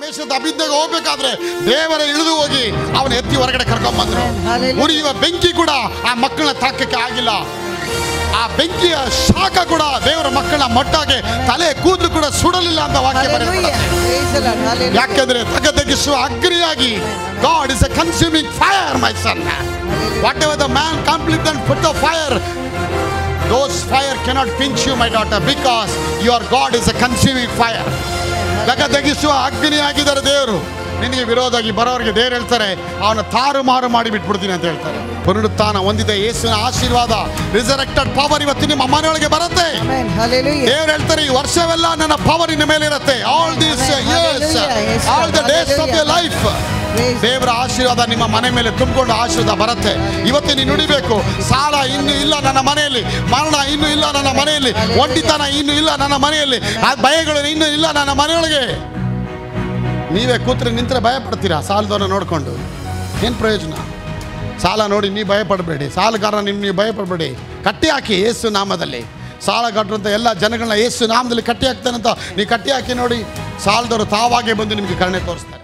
ದೇಶದ ಅಭಿವೃದ್ಧಿಗೆ ಹೋಗ್ಬೇಕಾದ್ರೆ ದೇವರ ಇಳಿದು ಹೋಗಿ ಅವನ ಎತ್ತಿ ಹೊರಗಡೆ ಕರ್ಕೊಂಡ್ ಬಂದ್ರು Hallelujah. ಉರಿಯುವ ಬೆಂಕಿ ಕೂಡ ಆ ಮಕ್ಕಳನ್ನ ತಾಕಕ್ಕೆ ಆಗಿಲ್ಲ ಆ ಬೆಂಕಿಯ ಶಾಖ ಕೂಡ ದೇವರ ಮಕ್ಕಳ ಮೊಟ್ಟಾಗೆ ತಲೆ ಕೂದಲು ಕೂಡ ಸುಡಲಿಲ್ಲ ಅಂತ ವಾಕ್ಯ Hallelujah. ಬರೆಯುತ್ತದೆ Praise the Lord. Hallelujah. ಯಾಕೆಂದ್ರೆ ತಗದಗಿಸುವ ಅಗ್ನಿಯಾಗಿ God is a consuming fire my son whatever the man complete and put the fire those fire cannot pinch you my daughter because your God is a consuming fire ತಗದಗಿಸುವ ಅಗ್ನಿಯಾಗಿದ್ದಾರೆ ದೇವರು ನಿನಗೆ ವಿರೋಧವಾಗಿ ಬರೋರಿಗೆ ದೇವ್ರು ಹೇಳ್ತಾರೆ ಅವನ ತಾರು ಮಾರು ಮಾಡಿ ಬಿಟ್ಬಿಡ್ತೀನಿ ಅಂತ ಹೇಳ್ತಾರೆ ಪುನರುತ್ಥಾನ ಹೊಂದಿದ ಯೇಸುವಿನ ಆಶೀರ್ವಾದ ರಿಸರೆಕ್ಟೆಡ್ ಪವರ್ ಇವತ್ತು ನಿಮ್ಮ ಮನೆಯೊಳಗೆ ಬರುತ್ತೆ Amen. Hallelujah. ದೇವ್ರು ಹೇಳ್ತಾರೆ ಈ ವರ್ಷವೆಲ್ಲ ನನ್ನ ಪವರಿನ ಮೇಲೆ ಇರುತ್ತೆ all this Amen. Years Hallelujah. Yes, Lord. All the days of your Hallelujah. Life Praise ದೇವರ ಆಶೀರ್ವಾದ ನಿಮ್ಮ ಮನೆ ಮೇಲೆ ತುಂಬಿಕೊಂಡು ಆಶೀರ್ವಾದ ಬರುತ್ತೆ ಇವತ್ತು ನೀನು ನುಡಿಬೇಕು ಸಾಲ ಇನ್ನು ಇಲ್ಲ ನನ್ನ ಮನೆಯಲ್ಲಿ ಮರಣ ಇನ್ನು ಇಲ್ಲ ನನ್ನ ಮನೆಯಲ್ಲಿ ಒಂಟಿತನ ಇನ್ನು ಇಲ್ಲ ನನ್ನ ಮನೆಯಲ್ಲಿ ಆ ಭಯಗಳು ಇನ್ನು ಇಲ್ಲ ನನ್ನ ಮನೆಯೊಳಗೆ ನೀವೇ ಕೂತ್ರೆ ನಿಂತರೆ ಭಯ ಪಡ್ತೀರಾ ಸಾಲದವನ್ನ ನೋಡಿಕೊಂಡು ಏನು ಪ್ರಯೋಜನ ಸಾಲ ನೋಡಿ ನೀವು ಭಯ ಪಡಬೇಡಿ ಸಾಲಗಾರ ನಿಮ್ಮ ನೀವು ಭಯ ಪಡಬೇಡಿ ಕಟ್ಟಿ ಹಾಕಿ ಏಸು ನಾಮದಲ್ಲಿ ಸಾಲ ಕಟ್ಟುವಂಥ ಎಲ್ಲ ಜನಗಳನ್ನ ಏಸು ನಾಮದಲ್ಲಿ ಕಟ್ಟಿ ಹಾಕ್ತಾನಂತ ನೀವು ಕಟ್ಟಿ ಹಾಕಿ ನೋಡಿ ಸಾಲದವರು ತಾವಾಗೇ ಬಂದು ನಿಮಗೆ ಕರುಣೆ ತೋರಿಸ್ತಾರೆ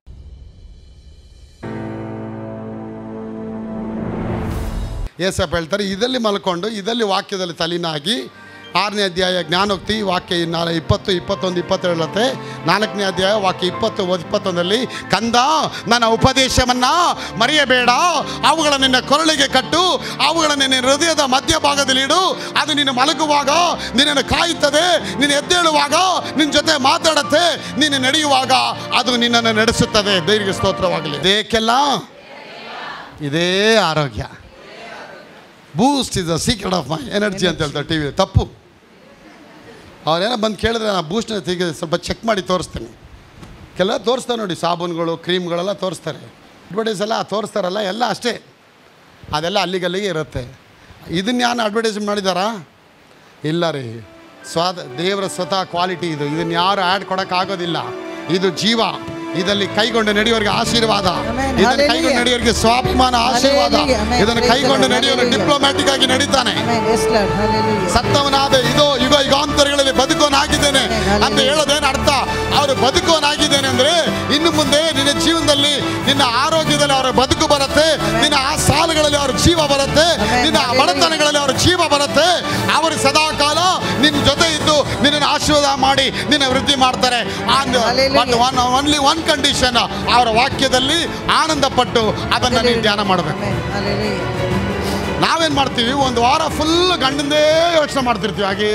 ಏಸಪ್ಪ ಹೇಳ್ತಾರೆ ಇದರಲ್ಲಿ ಮಲ್ಕೊಂಡು ಇದರಲ್ಲಿ ವಾಕ್ಯದಲ್ಲಿ ತಲೀನಾಗಿ ಆರನೇ ಅಧ್ಯಾಯ ಜ್ಞಾನೋಕ್ತಿ ವಾಕ್ಯ ನಾಳೆ ಇಪ್ಪತ್ತು ಇಪ್ಪತ್ತೊಂದು ಇಪ್ಪತ್ತೇಳು ಹೇಳುತ್ತೆ ನಾಲ್ಕನೇ ಅಧ್ಯಾಯ ವಾಕ್ಯ ಇಪ್ಪತ್ತು ಇಪ್ಪತ್ತೊಂದಲ್ಲಿ ಕಂದ ನನ್ನ ಉಪದೇಶವನ್ನ ಮರೆಯಬೇಡ ಅವುಗಳ ನಿನ್ನ ಕೊರಳಿಗೆ ಕಟ್ಟು ಅವುಗಳ ನಿನ್ನ ಹೃದಯದ ಮಧ್ಯಭಾಗದಲ್ಲಿ ಇಡು ಅದು ನಿನ್ನ ಮಲಗುವಾಗ ನಿನ್ನನ್ನು ಕಾಯುತ್ತದೆ ನೀನು ಎದ್ದೇಳುವಾಗ ನಿನ್ನ ಜೊತೆ ಮಾತಾಡುತ್ತೆ ನೀನು ನಡೆಯುವಾಗ ಅದು ನಿನ್ನನ್ನು ನಡೆಸುತ್ತದೆ ದೇವರಿಗೆ ಸ್ತೋತ್ರವಾಗಲಿ ದೇಕ್ಕೆಲ್ಲ ಇದೇ ಆರೋಗ್ಯ boost is the secret of my energy ಅಂತ ಹೇಳ್ತಾರೆ ಟಿ ವಿ ತಪ್ಪು ಅವ್ರೇನೋ ಬಂದು ಕೇಳಿದ್ರೆ ನಾನು ಬೂಸ್ಟ್ನ ತೆಗೆ ಸ್ವಲ್ಪ ಚೆಕ್ ಮಾಡಿ ತೋರಿಸ್ತೀನಿ ಕೆಲವು ತೋರಿಸ್ತಾರೆ ನೋಡಿ ಸಾಬೂನುಗಳು ಕ್ರೀಮ್ಗಳೆಲ್ಲ ತೋರಿಸ್ತಾರೆ ಅಡ್ವರ್ಟೈಸ್ ಎಲ್ಲ ತೋರಿಸ್ತಾರಲ್ಲ ಎಲ್ಲ ಅಷ್ಟೇ ಅದೆಲ್ಲ ಅಲ್ಲಿಗಲ್ಲಿಗೆ ಇರುತ್ತೆ ಇದನ್ನ ಯಾರು ಅಡ್ವರ್ಟೈಸ್ ಮಾಡಿದಾರಾ ಇಲ್ಲ ರೀ ಸ್ವಾದ ದೇವರ ಸ್ವತಃ ಕ್ವಾಲಿಟಿ ಇದು ಇದನ್ನ ಯಾರು ಆ್ಯಡ್ ಕೊಡೋಕ್ಕಾಗೋದಿಲ್ಲ ಇದು ಜೀವ ಇದರಲ್ಲಿ ಕೈಗೊಂಡು ನಡೆಯೋರಿಗೆ ಆಶೀರ್ವಾದ Amen. ಇದನ್ನು Hallelujah. ಕೈಗೊಂಡು ನಡೆಯೋರಿಗೆ ಸ್ವಾಭಿಮಾನ ಆಶೀರ್ವಾದ Hallelujah. Amen. ಇದನ್ನು Praise the ಕೈಗೊಂಡು Lord. ನಡೆಯೋರು Hallelujah. ಡಿಪ್ಲೊಮ್ಯಾಟಿಕ್ ಆಗಿ ನಡೀತಾನೆ Amen. Yes, Lord. Hallelujah. ಸತ್ತವನಾದ ಇದೋ ಯುಗ ಯುಗಾಂತರಗಳಲ್ಲಿ ಬದುಕೋನಾಗಿದ್ದೇನೆ Hallelujah. ಅಂತ ಹೇಳೋದೇನು ಅರ್ಥ ಅವರು ಬದುಕೋನಾಗಿದ್ದೇನೆ ಅಂದ್ರೆ ಇನ್ನು ಮುಂದೆ ನಿನ್ನ ಜೀವನದಲ್ಲಿ ನಿನ್ನ ಆರೋಗ್ಯದಲ್ಲಿ ಅವರ ಬದುಕು ಬರುತ್ತೆ ನಿನ್ನ ಆ ಸಾಲಗಳಲ್ಲಿ ಅವ್ರ ಜೀವ ಬರುತ್ತೆ Amen. ನಿನ್ನ Hallelujah. ಬಡತನಗಳಲ್ಲಿ ಅವ್ರ ಜೀವ ಬರುತ್ತೆ ಅವರು ಸದಾ ಕಾಲ ನಿನ್ನ ಜೊತೆ ಇದ್ದು ನಿನ್ನನ್ನು ಆಶೀರ್ವಾದ ಮಾಡಿ ನಿನ್ನ ವೃದ್ಧಿ ಮಾಡ್ತಾರೆ Hallelujah. But one only one condition ಅವರ ವಾಕ್ಯದಲ್ಲಿ ಆನಂದ ಪಟ್ಟು ಅದನ್ನು ನೀವು ಧ್ಯಾನ ಮಾಡಬೇಕು Amen. Hallelujah. ನಾವೇನ್ ಮಾಡ್ತೀವಿ ಒಂದು ವಾರ ಫುಲ್ ಗಂಡಂದೇ ಯೋಚನೆ ಮಾಡ್ತಿರ್ತೀವಿ ಹಾಗೇ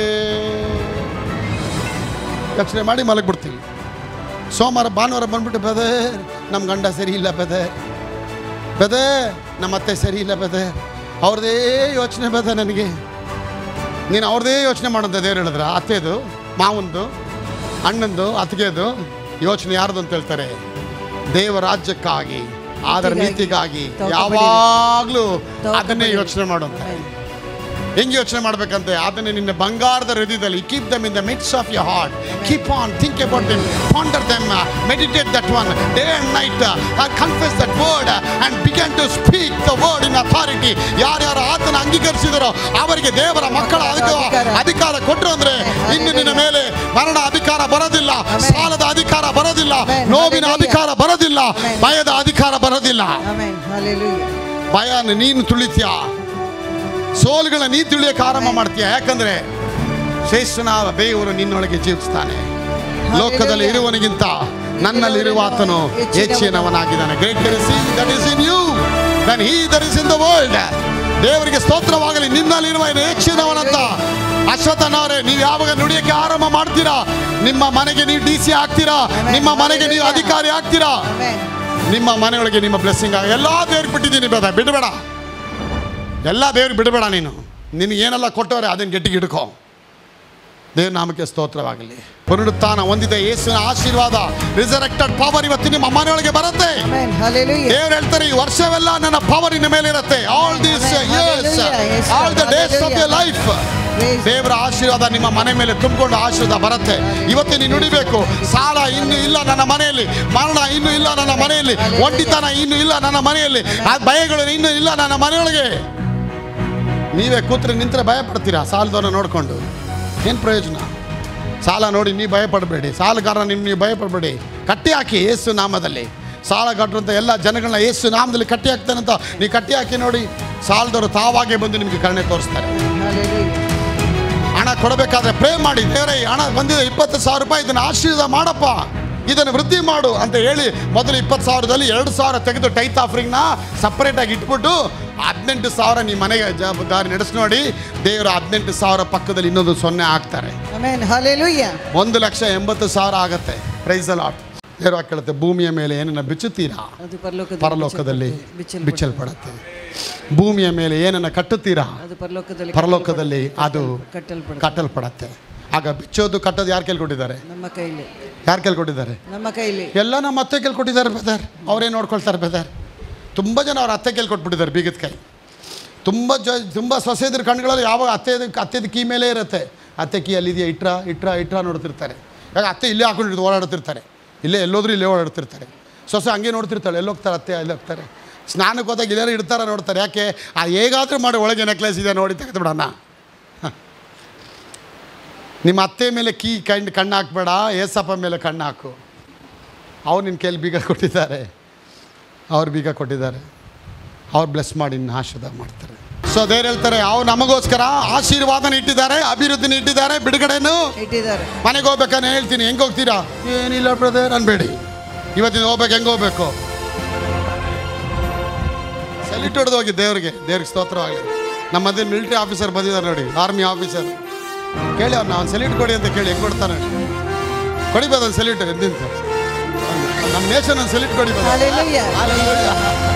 ಯೋಚನೆ ಮಾಡಿ ಮಲಗ್ಬಿಡ್ತೀವಿ ಸೋಮವಾರ ಭಾನುವಾರ ಬಂದ್ಬಿಟ್ಟು ಬೆದೆ ನಮ್ಮ ಗಂಡ ಸರಿ ಇಲ್ಲ ಬೆದೆ ಬೆದೆ ನಮ್ಮ ಅತ್ತೆ ಸರಿ ಇಲ್ಲ ಬೆದೆ ಅವ್ರದ್ದೇ ಯೋಚನೆ ಬೆದೆ ನನಗೆ ನೀನು ಅವ್ರದ್ದೇ ಯೋಚನೆ ಮಾಡೋಂಥ ದೇವ್ರು ಹೇಳಿದ್ರ ಅತ್ತೆದು ಮಾವಂದು ಅಣ್ಣಂದು ಅತ್ತಿಗೆದು ಯೋಚನೆ ಯಾರ್ದು ಅಂತ ಹೇಳ್ತಾರೆ ದೇವ ರಾಜ್ಯಕ್ಕಾಗಿ ಆದರ ನೀತಿಗಾಗಿ ತೋಟ ಯಾವಾಗಲೂ ತೋಟ ಅದನ್ನೇ ಬಡಿರಿ. ಯೋಚನೆ ಮಾಡುವಂತ Amen. ಹೆಂಗೆ ಯೋಚನೆ ಮಾಡ್ಬೇಕಂತೆ ಅದನ್ನೇ ನಿನ್ನ ಬಂಗಾರದ ಹೃದಯದಲ್ಲಿ keep them in the midst of your heart keep on think about them ponder them meditate that one day and night confess that word and began to speak the word in authority ಯಾರ್ಯಾರು ಆತನ ಅಂಗೀಕರಿಸಿದರೋ ಅವರಿಗೆ ದೇವರ ಮಕ್ಕಳ ಅಧಿಕಾರ ಅಧಿಕಾರ ಕೊಟ್ಟರು ಅಂದ್ರೆ ಇನ್ನು ನಿನ್ನ ಮೇಲೆ ಮರಣ ಅಧಿಕಾರ ಬರೋದಿಲ್ಲ ಸಾಲದ ಅಧಿಕಾರ ಬರೋದಿಲ್ಲ ನೋವಿನ ಅಧಿಕಾರ ಬರೋದಿಲ್ಲ ಭಯದ ಅಧಿಕಾರ ಬರೋದಿಲ್ಲ Amen. Hallelujah. ಭಯನ ನೀನು ತುಳಿತೀಯ ಸೋಲುಗಳ ನೀ ತುಳಿಯಕ್ಕೆ ಆರಂಭ ಮಾಡ್ತೀಯ ಯಾಕಂದ್ರೆ ಶ್ರೇಷ್ಠನಾದ ದೇವರು ನಿನ್ನೊಳಗೆ ಜೀವಿಸ್ತಾನೆ ಲೋಕದಲ್ಲಿ ಇರುವನಿಗಿಂತ ನನ್ನಲ್ಲಿ ಇರುವಾತನು ಹೆಚ್ಚಿನವನಾಗಿದ್ದಾನೆ greater is he that is in you than he that is in the world ದೇವರಿಗೆ ಸ್ತೋತ್ರವಾಗಲಿ ನಿನ್ನಲ್ಲಿರುವ ಹೆಚ್ಚಿನವನಂತ ಅಶ್ವಥನವರೇ ನೀವು ಯಾವಾಗ ನುಡಿಯಕ್ಕೆ ಆರಂಭ ಮಾಡ್ತೀರಾ ನಿಮ್ಮ ಮನೆಗೆ ನೀವು ಡಿ ಸಿ ಆಗ್ತೀರಾ ನಿಮ್ಮ ಮನೆಗೆ ನೀವು ಅಧಿಕಾರಿ ಆಗ್ತೀರಾ Amen. ನಿಮ್ಮ ಮನೆಯೊಳಗೆ ನಿಮ್ಮ ಬ್ಲೆಸ್ಸಿಂಗ್ ಆಗ ಎಲ್ಲ ದೇವ್ರಿಗೆ ಬಿಟ್ಟಿದ್ದೀನಿ ಬೇಡ ಬಿಡಬೇಡ ಎಲ್ಲ ದೇವ್ರಿಗೆ ಬಿಡಬೇಡ ನೀನು ನಿನಗೆ ಏನೆಲ್ಲ ಕೊಟ್ಟವ್ರೆ ಅದನ್ನು ಗಟ್ಟಿಗೆ ಹಿಡ್ಕೋ ದೇವ್ರ ನಾಮಕ್ಕೆ ಸ್ತೋತ್ರವಾಗಲಿ ಪುನರುತ್ಥಾನ ಹೊಂದಿದ ಯೇಸುವಿನ ಆಶೀರ್ವಾದ ರಿಸರೆಕ್ಟೆಡ್ ಪವರ್ ಇವತ್ತು ನಿಮ್ಮ ಮನೆಯೊಳಗೆ ಬರುತ್ತೆ Amen. Hallelujah. ದೇವ್ರು ಹೇಳ್ತಾರೆ ಈ ವರ್ಷವೆಲ್ಲ ನನ್ನ ಪವರಿನ ಮೇಲೆ ಇರುತ್ತೆ all this Amen. Years Hallelujah. Yes, all the Lord. Days of your Hallelujah. Life Praise ದೇವರ ಆಶೀರ್ವಾದ ನಿಮ್ಮ ಮನೆ ಮೇಲೆ ತುಂಬಿಕೊಂಡು ಆಶೀರ್ವಾದ ಬರುತ್ತೆ ಇವತ್ತು ನೀನು ನುಡಿಬೇಕು ಸಾಲ ಇನ್ನು ಇಲ್ಲ ನನ್ನ ಮನೆಯಲ್ಲಿ ಮರಣ ಇನ್ನು ಇಲ್ಲ ನನ್ನ ಮನೆಯಲ್ಲಿ ಒಂಟಿತನ ಇನ್ನು ಇಲ್ಲ ನನ್ನ ಮನೆಯಲ್ಲಿ ಆ ಭಯಗಳು ಇನ್ನು ಇಲ್ಲ ನನ್ನ ಮನೆಯೊಳಗೆ ನೀವೇ ಕೂತ್ರೆ ನಿಂತರೆ ಭಯ ಪಡ್ತೀರಾ ಸಾಲದವನ್ನ ನೋಡಿಕೊಂಡು ಏನು ಪ್ರಯೋಜನ ಸಾಲ ನೋಡಿ ನೀವು ಭಯ ಪಡಬೇಡಿ ಸಾಲಗಾರ ನಿಮ್ಮ ನೀವು ಭಯ ಪಡಬೇಡಿ ಕಟ್ಟಿ ಹಾಕಿ ಏಸು ನಾಮದಲ್ಲಿ ಸಾಲ ಕಟ್ಟುವಂಥ ಎಲ್ಲ ಜನಗಳನ್ನ ಏಸು ನಾಮದಲ್ಲಿ ಕಟ್ಟಿ ಹಾಕ್ತಾನಂತ ನೀವು ಕಟ್ಟಿ ಹಾಕಿ ನೋಡಿ ಸಾಲದವರು ತಾವಾಗೆ ಬಂದು ನಿಮಗೆ ಕರುಣೆ ತೋರಿಸ್ತಾರೆ Hallelujah. ಹಣ ಕೊಡಬೇಕಾದ್ರೆ ಪ್ರೇ ಮಾಡಿ ದೇವರೇ ಈ ಹಣ ಬಂದಿದೆ ಇಪ್ಪತ್ತು ಸಾವಿರ ರೂಪಾಯಿ ಇದನ್ನು ಆಶೀರ್ವಾದ ಮಾಡಪ್ಪ ಇದನ್ನು ವೃದ್ಧಿ ಮಾಡು ಅಂತ ಹೇಳಿ ಮೊದಲು ಇಪ್ಪತ್ತು ಸಾವಿರದಲ್ಲಿ ಎರಡು ಸಾವಿರ ತೆಗೆದು ಟೈತ್ ಆಫರಿಂಗ್ನ ಸಪ್ರೇಟಾಗಿ ಇಟ್ಬಿಟ್ಟು ಹದಿನೆಂಟು ಸಾವಿರ ನಿಮ್ಮ ಮನೆಗೆ ಜವಾಬ್ದಾರಿ ನಡೆಸಿ ನೋಡಿ ದೇವರು ಹದಿನೆಂಟು ಸಾವಿರ ಪಕ್ಕದಲ್ಲಿ ಇನ್ನೊಂದು ಸೊನ್ನೆ ಹಾಕ್ತಾರೆ Amen. Hallelujah. ಒಂದು ಲಕ್ಷ ಎಂಬತ್ತು ಸಾವಿರ ಆಗತ್ತೆ ಪ್ರೈಸ್ ಲಾಟ್ ದೇವರು ಕೇಳುತ್ತೆ ಭೂಮಿಯ ಮೇಲೆ ಏನನ್ನ ಬಿಚ್ಚುತ್ತೀರಾ ಅದು ಪರಲೋಕದಲ್ಲಿ ಪರಲೋಕದಲ್ಲಿ ಬಿಚ್ಚಲ್ಪಡುತ್ತೆ. ಬಿಚ್ಚಲ್ಪಡುತ್ತೆ ಭೂಮಿಯ ಮೇಲೆ ಏನನ್ನ ಕಟ್ಟುತ್ತೀರಾ ಅದು ಪರಲೋಕದಲ್ಲಿ ಪರಲೋಕದಲ್ಲಿ ಅದು ಕಟ್ಟಲ್ಪಡುತ್ತೆ ಕಟ್ಟಲ್ಪಡತ್ತೆ ಆಗ ಬಿಚ್ಚೋದು ಕಟ್ಟೋದು ಯಾರು ಕೇಳ್ಕೊಟ್ಟಿದ್ದಾರೆ ನಮ್ಮ ಕೈಲಿ ಯಾರು ಕೇಳ್ಕೊಟ್ಟಿದ್ದಾರೆ ನಮ್ಮ ಕೈಲಿ ಎಲ್ಲ ನಮ್ಮ ಅತ್ತೆ ಕೇಳ್ಕೊಟ್ಟಿದ್ದಾರೆ ಬೆದರ್ ಅವರೇ ನೋಡ್ಕೊಳ್ತಾರೆ ಬೆದರ್ ತುಂಬ ಜನ ಅವ್ರ ಅತ್ತೆ ಕೇಳ್ಕೊಟ್ಬಿಟ್ಟಿದ್ದಾರೆ ಬೀಗದ ಕೈ ತುಂಬ ಜ ತುಂಬ ಸೊಸೆದ್ರ ಕಣ್ಗಳಲ್ಲಿ ಯಾವಾಗ ಅತ್ತೆದ ಅತ್ತೆದ ಕೀ ಮೇಲೆ ಇರುತ್ತೆ ಅತ್ತೆ ಕೀ ಅಲ್ಲಿದೆಯಾ ಇಟ್ರ ಇಟ್ರ ಇಟ್ರ ನೋಡ್ತಿರ್ತಾರೆ ಯಾಕೆ ಅತ್ತೆ ಇಲ್ಲೇ ಹಾಕೊಂಡು ಓಡಾಡ್ತಿರ್ತಾರೆ ಇಲ್ಲೇ ಎಲ್ಲೋದ್ರೂ ಇಲ್ಲೇ ಓಡಾಡ್ತಿರ್ತಾರೆ ಸೊಸೆ ಹಂಗೆ ನೋಡ್ತಿರ್ತಾಳೆ ಎಲ್ಲಿ ಹೋಗ್ತಾರೆ ಅತ್ತೆ ಅಲ್ಲಿ ಹೋಗ್ತಾರೆ ಸ್ನಾನಕ್ಕೆ ಹೋದಾಗ ಇಲ್ಲಾರು ಇಡ್ತಾರ ನೋಡ್ತಾರೆ ಯಾಕೆ ಆ ಹೇಗಾದರೂ ಮಾಡಿ ಒಳಗೆ ನೆಕ್ಲೆಸ್ ಇದೆ ನೋಡಿ ತೆಗೆದು ಬಿಡೋಣ ನಿಮ್ಮ ಅತ್ತೆ ಮೇಲೆ ಕೀ ಕಣ್ಣು ಕಣ್ಣು ಹಾಕ್ಬೇಡ ಏಸಪ್ಪ ಮೇಲೆ ಕಣ್ಣು ಹಾಕು ಅವ್ರು ನಿನ್ನ ಕೈಲಿ ಬೀಗ ಕೊಟ್ಟಿದ್ದಾರೆ ಅವ್ರು ಬೀಗ ಕೊಟ್ಟಿದ್ದಾರೆ ಅವ್ರು ಬ್ಲೆಸ್ ಮಾಡಿ ನಿನ್ನ ಆಶೀರ್ವಾದ ಮಾಡ್ತಾರೆ ಸೊ ದೇವ್ರು ಹೇಳ್ತಾರೆ ಅವ್ರು ನಮಗೋಸ್ಕರ ಆಶೀರ್ವಾದನ ಇಟ್ಟಿದ್ದಾರೆ ಅಭಿವೃದ್ಧಿನ ಇಟ್ಟಿದ್ದಾರೆ ಬಿಡುಗಡೆನು ಇಟ್ಟಿದ್ದಾರೆ ಮನೆಗೆ ಹೋಗ್ಬೇಕಾನೆ ಹೇಳ್ತೀನಿ ಹೆಂಗೆ ಹೋಗ್ತೀರಾ ಏನಿಲ್ಲ ಬ್ರದರ್ ಅನ್ಬೇಡಿ ಇವತ್ತಿನ ಹೋಗ್ಬೇಕು ಹೆಂಗೆ ಹೋಗ್ಬೇಕು ಸೆಲ್ಯೂಟ್ ಹೊಡೆದು ಹೋಗಿ ದೇವ್ರಿಗೆ ದೇವ್ರಿಗೆ ಸ್ತೋತ್ರವಾಗಲಿ ನಮ್ಮ ಮಧ್ಯೆ ಮಿಲಿಟರಿ ಆಫೀಸರ್ ಬಂದಿದ್ದಾರೆ ನೋಡಿ ಆರ್ಮಿ ಆಫೀಸರ್ ಕೇಳಿ ಅವ್ನು ಅವ್ನು ಸೆಲ್ಯೂಟ್ ಕೊಡಿ ಅಂತ ಕೇಳಿ ಹೆಂಗೆ ಕೊಡ್ತಾನೆ ಕೊಡಿಬೋದು ಒಂದು ಸೆಲ್ಯೂಟ್ ಎದ್ದಿಂತ ನಮ್ಮ ನೇಷನ್ ಒಂದು ಸೆಲ್ಯೂಟ್ ಕೊಡಿಬೋದು Hallelujah.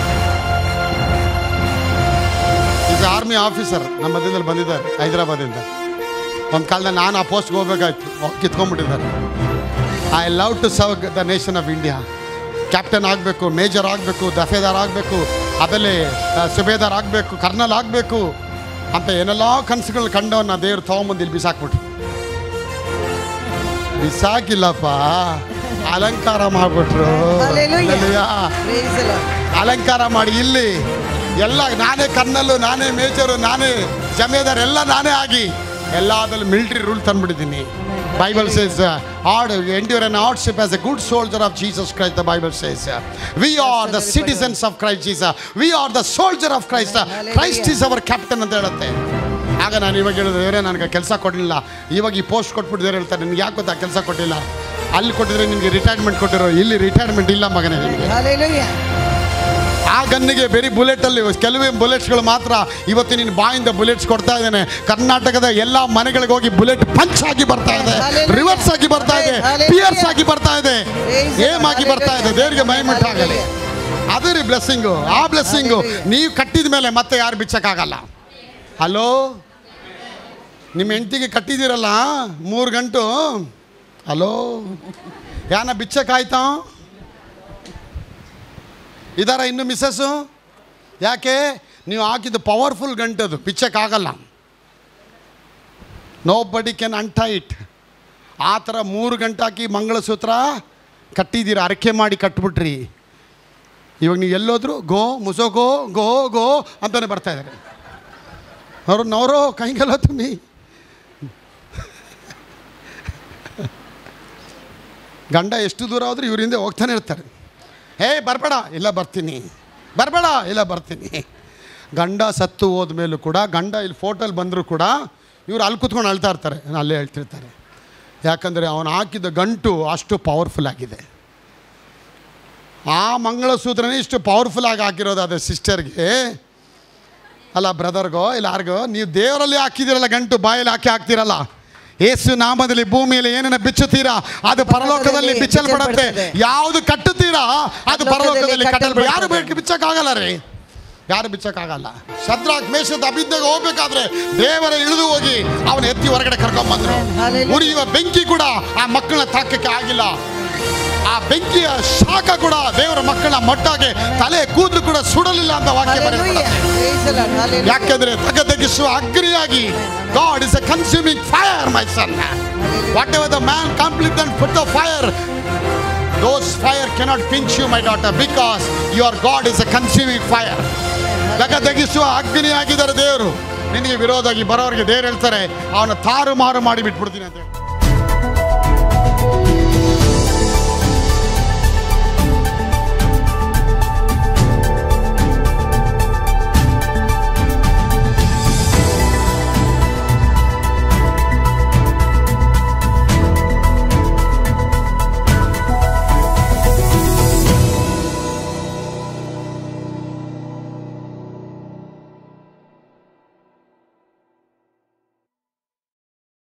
ಈಸ್ ಆರ್ಮಿ ಆಫೀಸರ್ ನಮ್ಮ ಮಧ್ಯದಲ್ಲಿ ಬಂದಿದ್ದಾರೆ ಹೈದರಾಬಾದಿಂದ ಒಂದು ಕಾಲದಲ್ಲಿ ನಾನು ಆ ಪೋಸ್ಟ್ಗೆ ಹೋಗ್ಬೇಕಾಯ್ತು ಅವ್ರು ಕಿತ್ಕೊಂಡ್ಬಿಟ್ಟಿದ್ದಾರೆ I love to serve the nation of India captain ಆಗಬೇಕು ಮೇಜರ್ ಆಗಬೇಕು ದಫೇದಾರ್ ಆಗಬೇಕು ಆಮೇಲೆ ಆ, ಸುಬೇದಾರ್ ಆಗಬೇಕು ಕರ್ನಲ್ ಆಗಬೇಕು ಅಂತ ಏನೆಲ್ಲ ಕನಸುಗಳು ಕಂಡವನ್ನ ದೇವ್ರು ತೊಗೊಂಬಂದು ಇಲ್ಲಿ ಬಿಸಾಕ್ಬಿಟ್ರು ಬಿಸಾಕಿಲ್ಲಪ್ಪ ಅಲಂಕಾರ ಮಾಡಿಬಿಟ್ರು Hallelujah. Praise the Lord. ಅಲಂಕಾರ ಮಾಡಿ ಇಲ್ಲಿ ಎಲ್ಲ ನಾನೇ ಕರ್ನಲ್ಲು ನಾನೇ ಮೇಜರು ನಾನೇ ಜಮೇದಾರ್ ಎಲ್ಲ ನಾನೇ ಆಗಿ ಎಲ್ಲಾದಲ್ಲಿ ಮಿಲಿಟರಿ ರೂಲ್ ತಂದ್ಬಿಟ್ಟಿದ್ದೀನಿ Bible says and endure an hardship as a good soldier of Jesus Christ the Bible says we are the citizens of Christ Jesus we are the soldier of Christ Christ is our captain ಅಂತ ಹೇಳುತ್ತೆ ಆಗ ನಾನು ಇವಾಗ ಹೇಳಿದ್ರೆ "ದೇವ್ರೇ ನನಗೆ ಕೆಲಸ ಕೊಡಲಿಲ್ಲ ಇವಾಗ ಈ ಪೋಸ್ಟ್ ಕೊಟ್ಬಿಟ್ಟು ದೇವ್ರು ಹೇಳ್ತಾರೆ ನಿನ್ಗೆ ಯಾಕೆ ಗೊತ್ತಾ ಕೆಲಸ ಕೊಟ್ಟಿಲ್ಲ ಅಲ್ಲಿ ಕೊಟ್ಟಿದ್ರೆ ನಿಮಗೆ ರಿಟೈರ್ಮೆಂಟ್ ಕೊಟ್ಟಿರೋ ಇಲ್ಲಿ ರಿಟೈರ್ಮೆಂಟ್ ಇಲ್ಲ ಮಗನೇ ನಿಮಗೆ Hallelujah. ಆ ಗನ್ನಿಗೆ ಬೇರೆ ಬುಲೆಟಲ್ಲಿ ಕೆಲವೇ ಬುಲೆಟ್ಸ್ಗಳು ಮಾತ್ರ ಇವತ್ತು ನಿನ್ನ ಬಾಯಿಂದ ಬುಲೆಟ್ಸ್ ಕೊಡ್ತಾ ಇದ್ದೇನೆ ಕರ್ನಾಟಕದ ಎಲ್ಲ ಮನೆಗಳಿಗೆ ಹೋಗಿ ಬುಲೆಟ್ ಪಂಚ್ ಆಗಿ ಬರ್ತಾ ಇದೆ Hallelujah. ರಿವರ್ಸ್ ಆಗಿ ಬರ್ತಾ ಇದೆ Hallelujah. ಪಿಯರ್ಸ್ ಆಗಿ ಬರ್ತಾ ಇದೆ Praise the ಏಮ್ ಆಗಿ Lord. ಬರ್ತಾ ಇದೆ ದೇವರಿಗೆ ಮೈಮುಟ್ಟ ಆಗಲಿ ಅದು ರೀ ಬ್ಲೆಸ್ಸಿಂಗು ಆ ಬ್ಲೆಸ್ಸಿಂಗು Hallelujah. ನೀವು ಕಟ್ಟಿದ ಮೇಲೆ ಮತ್ತೆ ಯಾರು ಬಿಚ್ಚಕ್ಕಾಗಲ್ಲ ಹಲೋ ನಿಮ್ಮ ಹೆಂಡತಿಗೆ ಕಟ್ಟಿದ್ದೀರಲ್ಲ ಮೂರು ಗಂಟು ಹಲೋ ಯಾನ ಬಿಚ್ಚಕ್ಕಾಯ್ತಾ ಇದಾರ ಇನ್ನು ಮಿಸ್ಸಸ್ಸು ಯಾಕೆ ನೀವು ಹಾಕಿದ್ದು ಪವರ್ಫುಲ್ ಗಂಟದು ಬಿಚ್ಚಕ್ಕಾಗಲ್ಲ ನೋ ಬಡಿ ಕ್ಯಾನ್ ಅನ್ಟೈಟ್ ಆ ಥರ ಮೂರು ಗಂಟೆ ಹಾಕಿ ಮಂಗಳಸೂತ್ರ ಕಟ್ಟಿದ್ದೀರ ಅರಕೆ ಮಾಡಿ ಕಟ್ಬಿಟ್ರಿ ಇವಾಗ ನೀವು ಎಲ್ಲೋದ್ರು ಗೋ ಮುಸೋ ಗೋ ಗೋ ಗೋ ಅಂತಾನೆ ಬರ್ತಾ ಇದ್ದಾರೆ ಅವರು ನವರೋ ಕೈಗೆಲ್ಲ ತುಂಬಿ ಗಂಡ ಎಷ್ಟು ದೂರ ಹೋದ್ರೂ ಇವ್ರ ಹಿಂದೆ ಹೋಗ್ತಾನೆ ಇರ್ತಾರೆ ಹೇ ಬರಬೇಡ ಇಲ್ಲ ಬರ್ತೀನಿ ಬರಬೇಡ ಇಲ್ಲ ಬರ್ತೀನಿ ಗಂಡ ಸತ್ತು ಹೋದ್ಮೇಲೂ ಕೂಡ ಗಂಡ ಇಲ್ಲಿ ಫೋಟೋಲ್ಲಿ ಬಂದರೂ ಕೂಡ ಇವ್ರು ಅಲ್ಲಿ ಕೂತ್ಕೊಂಡು ಅಳ್ತಾ ಇರ್ತಾರೆ ಅಲ್ಲೇ ಹೇಳ್ತಿರ್ತಾರೆ ಯಾಕಂದರೆ ಅವನು ಹಾಕಿದ ಗಂಟು ಅಷ್ಟು ಪವರ್ಫುಲ್ ಆಗಿದೆ ಆ ಮಂಗಳಸೂತ್ರನೇ ಇಷ್ಟು ಪವರ್ಫುಲ್ ಆಗಿ ಹಾಕಿರೋದು ಅದೇ ಸಿಸ್ಟರ್ಗೆ ಅಲ್ಲ ಬ್ರದರ್ಗೋ ಇಲ್ಲ ಯಾರಿಗೋ ನೀವು ದೇವರಲ್ಲಿ ಹಾಕಿದಿರಲ್ಲ ಗಂಟು ಬಾಯಲ್ಲಿ ಹಾಕಿ ಹಾಕ್ತಿರಲ್ಲ ಏಸು ನಾಮದಲ್ಲಿ ಭೂಮಿಯಲ್ಲಿ ಏನನ್ನ ಬಿಚ್ಚುತ್ತೀರಾ ಅದು ಪರಲೋಕದಲ್ಲಿ ಬಿಚ್ಚಲ್ಪಡುತ್ತೆ ಬಿಚ್ಚಲ್ಪಡುತ್ತದೆ. ಯಾವುದು ಕಟ್ಟುತ್ತೀರಾ ಅದು ಪರಲೋಕದಲ್ಲಿ ಕಟ್ಟಲ್ಪಡ ಯಾರು ಕಟ್ಟಲ್ಪಡುತ್ತದೆ. ಬೇಕು ಬಿಚ್ಚಕ್ಕಾಗಲ್ಲ ರೀ ಯಾರು ಬಿಚ್ಚಕ್ಕಾಗಲ್ಲ ಶದ್ರಾಕ್ ಮೇಷದ ಅಭಿದ್ದಾಗ ಹೋಗ್ಬೇಕಾದ್ರೆ ದೇವರ ಇಳಿದು ಹೋಗಿ ಅವನ ಎತ್ತಿ ಹೊರಗಡೆ ಕರ್ಕೊಂಡ್ಬಂದ್ರು Hallelujah. ಉರಿಯುವ ಬೆಂಕಿ ಕೂಡ ಆ ಮಕ್ಕಳನ್ನ ತಾಕಕ್ಕೆ ಆಗಿಲ್ಲ ಆ ಬೆಂಕಿಯ ಶಾಖ ಕೂಡ ದೇವರ ಮಕ್ಕಳ ಮೊಟ್ಟಾಗೆ ತಲೆ ಕೂದಲು ಕೂಡ ಸುಡಲಿಲ್ಲ ಅಂತ ವಾಕ್ಯ Hallelujah. ಬರೆಯಲ್ಪಡುತ್ತೆ. Praise the Lord. Hallelujah. ಯಾಕೆಂದ್ರೆ ತಗದಗಿಸುವ ಅಗ್ನಿಯಾಗಿ God is a consuming fire my son whatever the man complete and put the fire those fire cannot pinch you my daughter because your God is a consuming fire ತಗದಗಿಸುವ ಅಗ್ನಿಯಾಗಿದ್ದಾರೆ ದೇವರು ನಿನಗೆ ವಿರೋಧವಾಗಿ ಬರೋರಿಗೆ ದೇವ್ರು ಹೇಳ್ತಾರೆ ಅವನ ತಾರು ಮಾರು ಮಾಡಿ ಬಿಟ್ಬಿಡ್ತೀನಿ ಅಂತ ಹೇಳಿ